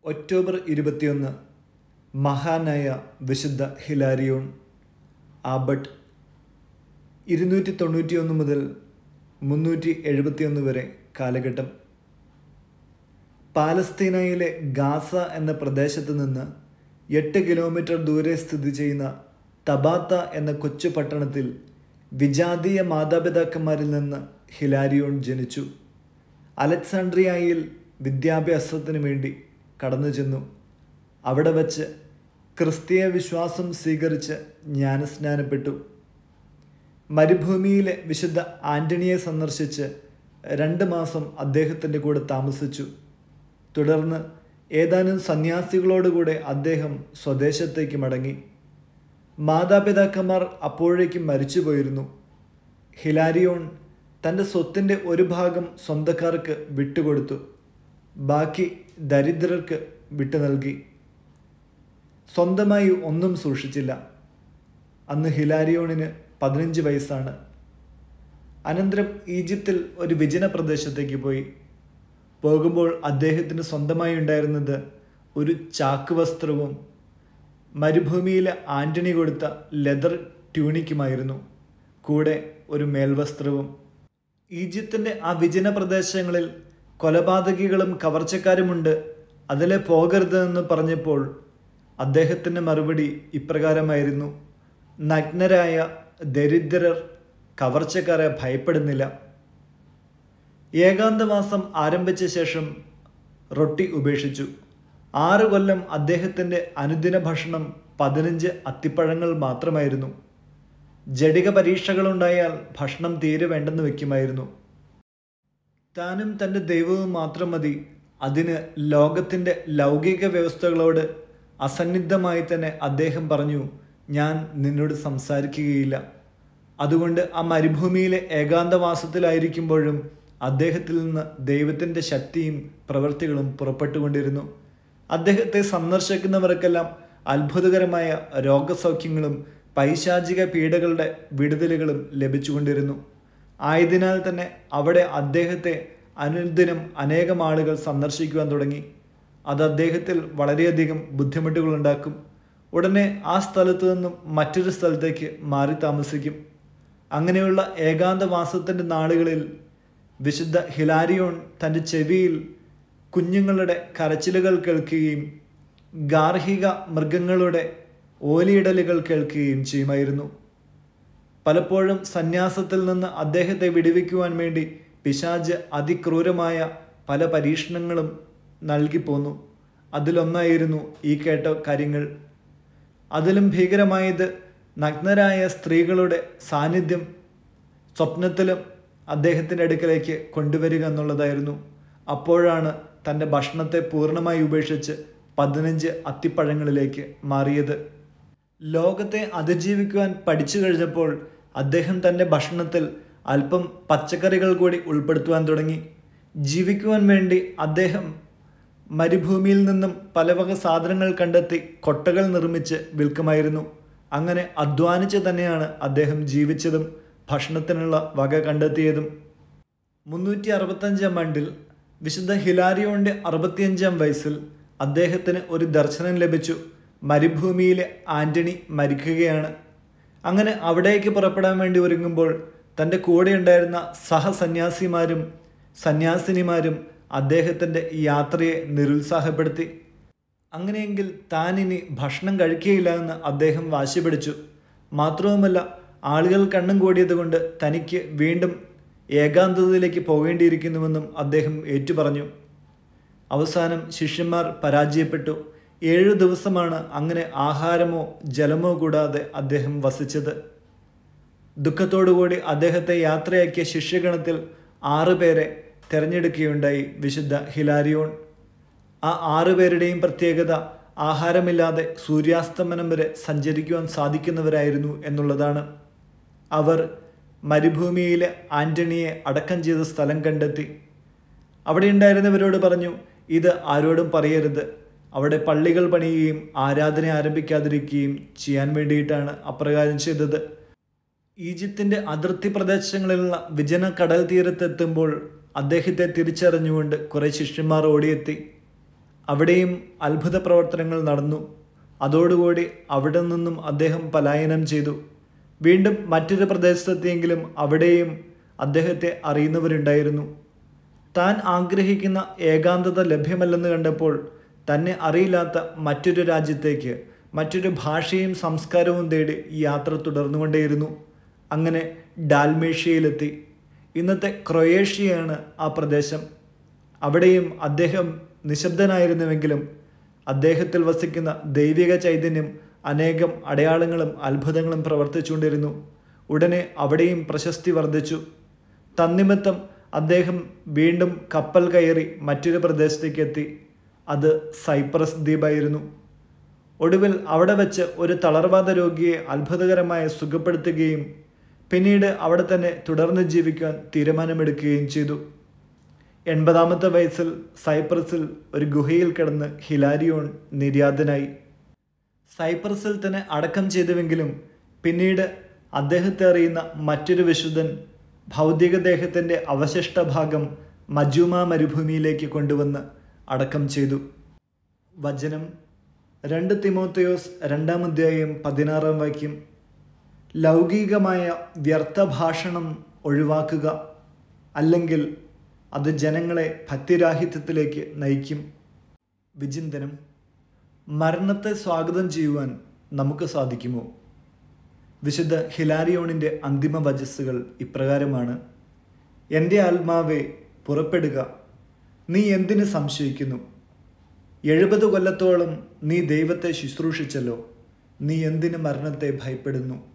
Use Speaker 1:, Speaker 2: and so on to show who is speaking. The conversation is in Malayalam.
Speaker 1: ഒക്ടോബർ ഇരുപത്തിയൊന്ന് മഹാനായ വിശുദ്ധ ഹിലാരിയോൺ ആബട്ട് ഇരുന്നൂറ്റി തൊണ്ണൂറ്റിയൊന്ന് മുതൽ മുന്നൂറ്റി എഴുപത്തിയൊന്ന് വരെ കാലഘട്ടം പാലസ്തീനയിലെ ഗാസ എന്ന പ്രദേശത്ത് നിന്ന് എട്ട് കിലോമീറ്റർ ദൂരെ സ്ഥിതി ചെയ്യുന്ന തബാത്ത എന്ന കൊച്ചു പട്ടണത്തിൽ വിജാതീയ മാതാപിതാക്കന്മാരിൽ നിന്ന് ഹിലാരിയോൺ ജനിച്ചു അലക്സാണ്ട്രിയയിൽ വിദ്യാഭ്യാസത്തിന് വേണ്ടി കടന്നു ചെന്നു അവിടെ വച്ച് ക്രിസ്തീയ വിശ്വാസം സ്വീകരിച്ച് ജ്ഞാനസ്നാനപ്പെട്ടു മരുഭൂമിയിലെ വിശുദ്ധ ആന്റണിയെ സന്ദർശിച്ച് രണ്ട് മാസം അദ്ദേഹത്തിൻ്റെ കൂടെ താമസിച്ചു തുടർന്ന് ഏതാനും സന്യാസികളോടുകൂടെ അദ്ദേഹം സ്വദേശത്തേക്ക് മടങ്ങി മാതാപിതാക്കന്മാർ അപ്പോഴേക്കും മരിച്ചുപോയിരുന്നു ഹിലാരിയോൺ തൻ്റെ സ്വത്തിൻ്റെ ഒരു ഭാഗം സ്വന്തക്കാർക്ക് വിട്ടുകൊടുത്തു ബാക്കി ദരിദ്രർക്ക് വിട്ടു നൽകി സ്വന്തമായി ഒന്നും സൂക്ഷിച്ചില്ല അന്ന് ഹിലാരിയോണിന് പതിനഞ്ച് വയസ്സാണ് അനന്തരം ഈജിപ്തിൽ ഒരു വിജന പ്രദേശത്തേക്ക് പോയി പോകുമ്പോൾ അദ്ദേഹത്തിന് സ്വന്തമായി ഉണ്ടായിരുന്നത് ഒരു ചാക്ക് വസ്ത്രവും മരുഭൂമിയിലെ ആന്റണി കൊടുത്ത ലെതർ ട്യൂണിക്കുമായിരുന്നു കൂടെ ഒരു മേൽവസ്ത്രവും ഈജിപ്തിൻ്റെ ആ വിജന പ്രദേശങ്ങളിൽ കൊലപാതകികളും കവർച്ചക്കാരുമുണ്ട് അതിലെ പോകരുതെന്ന് പറഞ്ഞപ്പോൾ അദ്ദേഹത്തിൻ്റെ മറുപടി ഇപ്രകാരമായിരുന്നു നഗ്നരായ ദരിദ്രർ കവർച്ചക്കാരെ ഭയപ്പെടുന്നില്ല ഏകാന്തവാസം ആരംഭിച്ച ശേഷം റൊട്ടി ഉപേക്ഷിച്ചു ആറ് കൊല്ലം അദ്ദേഹത്തിൻ്റെ അനുദിന ഭക്ഷണം പതിനഞ്ച് അത്തിപ്പഴങ്ങൾ മാത്രമായിരുന്നു ജടിക പരീക്ഷകളുണ്ടായാൽ ഭക്ഷണം തീരെ വേണ്ടെന്ന് വെക്കുമായിരുന്നു താനും തൻ്റെ ദൈവവും മാത്രം മതി അതിന് ലോകത്തിൻ്റെ ലൗകിക വ്യവസ്ഥകളോട് അസന്നിഗ്ധമായി തന്നെ അദ്ദേഹം പറഞ്ഞു ഞാൻ നിന്നോട് സംസാരിക്കുകയില്ല അതുകൊണ്ട് ആ മരുഭൂമിയിലെ ഏകാന്തവാസത്തിലായിരിക്കുമ്പോഴും അദ്ദേഹത്തിൽ നിന്ന് ദൈവത്തിൻ്റെ ശക്തിയും പ്രവൃത്തികളും പുറപ്പെട്ടുകൊണ്ടിരുന്നു അദ്ദേഹത്തെ സന്ദർശിക്കുന്നവർക്കെല്ലാം അത്ഭുതകരമായ രോഗസൗഖ്യങ്ങളും പൈശാചിക പീഡകളുടെ വിടുതലുകളും ലഭിച്ചുകൊണ്ടിരുന്നു ആയതിനാൽ തന്നെ അവിടെ അദ്ദേഹത്തെ അനുദിനം അനേകം ആളുകൾ സന്ദർശിക്കുവാൻ തുടങ്ങി അത് അദ്ദേഹത്തിൽ വളരെയധികം ബുദ്ധിമുട്ടുകളുണ്ടാക്കും ഉടനെ ആ സ്ഥലത്തു നിന്നും മറ്റൊരു സ്ഥലത്തേക്ക് മാറി താമസിക്കും അങ്ങനെയുള്ള ഏകാന്തവാസത്തിൻ്റെ നാളുകളിൽ വിശുദ്ധ ഹിലാരിയോൺ തൻ്റെ ചെവിയിൽ കുഞ്ഞുങ്ങളുടെ കരച്ചിലുകൾ കേൾക്കുകയും ഗാർഹിക മൃഗങ്ങളുടെ ഓലിയിടലുകൾ കേൾക്കുകയും ചെയ്യുമായിരുന്നു പലപ്പോഴും സന്യാസത്തിൽ നിന്ന് അദ്ദേഹത്തെ വിടുവിക്കുവാൻ വേണ്ടി പിശാജ് അതിക്രൂരമായ പല പരീക്ഷണങ്ങളും നൽകിപ്പോന്നു അതിലൊന്നായിരുന്നു ഈ കേട്ട കാര്യങ്ങൾ അതിലും ഭീകരമായത് നഗ്നരായ സ്ത്രീകളുടെ സാന്നിധ്യം സ്വപ്നത്തിലും അദ്ദേഹത്തിൻ്റെ അടുക്കലേക്ക് കൊണ്ടുവരിക എന്നുള്ളതായിരുന്നു അപ്പോഴാണ് തൻ്റെ ഭക്ഷണത്തെ പൂർണ്ണമായി ഉപേക്ഷിച്ച് പതിനഞ്ച് അത്തിപ്പഴങ്ങളിലേക്ക് മാറിയത് ലോകത്തെ അതിജീവിക്കുവാൻ പഠിച്ചു കഴിഞ്ഞപ്പോൾ അദ്ദേഹം തൻ്റെ ഭക്ഷണത്തിൽ അല്പം പച്ചക്കറികൾ കൂടി ഉൾപ്പെടുത്തുവാൻ തുടങ്ങി ജീവിക്കുവാൻ വേണ്ടി അദ്ദേഹം മരുഭൂമിയിൽ നിന്നും പല വക സാധനങ്ങൾ കണ്ടെത്തി കൊട്ടകൾ നിർമ്മിച്ച് വിൽക്കുമായിരുന്നു അങ്ങനെ അധ്വാനിച്ച് തന്നെയാണ് അദ്ദേഹം ജീവിച്ചതും ഭക്ഷണത്തിനുള്ള വക കണ്ടെത്തിയതും മുന്നൂറ്റി അറുപത്തഞ്ചാം ആണ്ടിൽ വിശുദ്ധ ഹിലാരിയോന്റെ അറുപത്തിയഞ്ചാം വയസ്സിൽ അദ്ദേഹത്തിന് ഒരു ദർശനം ലഭിച്ചു മരുഭൂമിയിലെ ആന്റണി മരിക്കുകയാണ് അങ്ങനെ അവിടേക്ക് പുറപ്പെടാൻ വേണ്ടി ഒരുങ്ങുമ്പോൾ തൻ്റെ കൂടെ ഉണ്ടായിരുന്ന സഹസന്യാസിമാരും സന്യാസിനിമാരും അദ്ദേഹത്തിൻ്റെ യാത്രയെ നിരുത്സാഹപ്പെടുത്തി അങ്ങനെയെങ്കിൽ താൻ ഇനി ഭക്ഷണം കഴിക്കുകയില്ല എന്ന് അദ്ദേഹം വാശി പിടിച്ചു മാത്രവുമല്ല ആളുകൾ കണ്ണും കൂടിയത് കൊണ്ട് തനിക്ക് വീണ്ടും ഏകാന്തതയിലേക്ക് പോകേണ്ടിയിരിക്കുന്നുവെന്നും അദ്ദേഹം ഏറ്റുപറഞ്ഞു അവസാനം ശിഷ്യന്മാർ പരാജയപ്പെട്ടു ഏഴു ദിവസമാണ് അങ്ങനെ ആഹാരമോ ജലമോ കൂടാതെ അദ്ദേഹം വസിച്ചത് ദുഃഖത്തോടുകൂടി അദ്ദേഹത്തെ യാത്രയാക്കിയ ശിഷ്യഗണത്തിൽ ആറുപേരെ തിരഞ്ഞെടുക്കുകയുണ്ടായി വിശുദ്ധ ഹിലാരിയോൺ ആ ആറുപേരുടെയും പ്രത്യേകത ആഹാരമില്ലാതെ സൂര്യാസ്തമനം വരെ സഞ്ചരിക്കുവാൻ സാധിക്കുന്നവരായിരുന്നു എന്നുള്ളതാണ് അവർ മരുഭൂമിയിലെ ആന്റണിയെ അടക്കം ചെയ്ത സ്ഥലം കണ്ടെത്തി അവിടെ ഉണ്ടായിരുന്നവരോട് പറഞ്ഞു ഇത് ആരോടും പറയരുത് അവിടെ പള്ളികൾ പണിയുകയും ആരാധന ആരംഭിക്കാതിരിക്കുകയും ചെയ്യാൻ വേണ്ടിയിട്ടാണ് അപ്രകാരം ചെയ്തത് ഈജിപ്തിൻ്റെ അതിർത്തി പ്രദേശങ്ങളിലുള്ള വിജന കടൽ തീരത്തെത്തുമ്പോൾ അദ്ദേഹത്തെ തിരിച്ചറിഞ്ഞുകൊണ്ട് കുറേ ശിഷ്യന്മാർ ഓടിയെത്തി അവിടെയും അത്ഭുത പ്രവർത്തനങ്ങൾ നടന്നു അതോടുകൂടി അവിടെ നിന്നും അദ്ദേഹം പലായനം ചെയ്തു വീണ്ടും മറ്റൊരു പ്രദേശത്തെത്തിയെങ്കിലും അവിടെയും അദ്ദേഹത്തെ അറിയുന്നവരുണ്ടായിരുന്നു താൻ ആഗ്രഹിക്കുന്ന ഏകാന്തത ലഭ്യമല്ലെന്ന് കണ്ടപ്പോൾ തന്നെ അറിയില്ലാത്ത മറ്റൊരു രാജ്യത്തേക്ക് മറ്റൊരു ഭാഷയും സംസ്കാരവും തേടി ഈ യാത്ര തുടർന്നുകൊണ്ടേയിരുന്നു അങ്ങനെ ഡാൽമേഷ്യയിലെത്തി ഇന്നത്തെ ക്രൊയേഷ്യയാണ് ആ പ്രദേശം അവിടെയും അദ്ദേഹം നിശബ്ദനായിരുന്നുവെങ്കിലും അദ്ദേഹത്തിൽ വസിക്കുന്ന ദൈവിക ചൈതന്യം അനേകം അടയാളങ്ങളും അത്ഭുതങ്ങളും പ്രവർത്തിച്ചുകൊണ്ടിരുന്നു ഉടനെ അവിടെയും പ്രശസ്തി വർദ്ധിച്ചു തന്നിമിത്തം അദ്ദേഹം വീണ്ടും കപ്പൽ കയറി മറ്റൊരു പ്രദേശത്തേക്ക് എത്തി അത് സൈപ്രസ് ദ്വീപായിരുന്നു ഒടുവിൽ അവിടെ വെച്ച് ഒരു തളർവാദ രോഗിയെ അത്ഭുതകരമായി സുഖപ്പെടുത്തുകയും പിന്നീട് അവിടെ തന്നെ തുടർന്ന് ജീവിക്കാൻ തീരുമാനമെടുക്കുകയും ചെയ്തു എൺപതാമത്തെ വയസ്സിൽ സൈപ്രസിൽ ഒരു ഗുഹയിൽ കിടന്ന് ഹിലാരിയോൺ നിര്യാതനായി സൈപ്രസിൽ തന്നെ അടക്കം ചെയ്തുവെങ്കിലും പിന്നീട് അദ്ദേഹത്തെ അറിയുന്ന മറ്റൊരു വിശുദ്ധൻ ഭൗതികദേഹത്തിൻ്റെ അവശിഷ്ട ഭാഗം മജുമ മരുഭൂമിയിലേക്ക് കൊണ്ടുവന്ന് അടക്കം ചെയ്തു വചനം രണ്ട് തിമോത്തയോസ് രണ്ടാം അധ്യായം പതിനാറാം വാക്യം ലൗകികമായ വ്യർത്ഥഭാഷണം ഒഴിവാക്കുക അല്ലെങ്കിൽ അത് ജനങ്ങളെ ഭക്തിരാഹിത്യത്തിലേക്ക് നയിക്കും വിചിന്തനം മരണത്തെ സ്വാഗതം ചെയ്യുവാൻ നമുക്ക് സാധിക്കുമോ വിശുദ്ധ ഹിലാരിയോണിൻ്റെ അന്തിമ വചസ്സുകൾ ഇപ്രകാരമാണ് എൻ്റെ ആത്മാവെ പുറപ്പെടുക നീ എന്തിന് സംശയിക്കുന്നു എഴുപത് കൊല്ലത്തോളം നീ ദൈവത്തെ ശുശ്രൂഷിച്ചല്ലോ നീ എന്തിന് മരണത്തെ ഭയപ്പെടുന്നു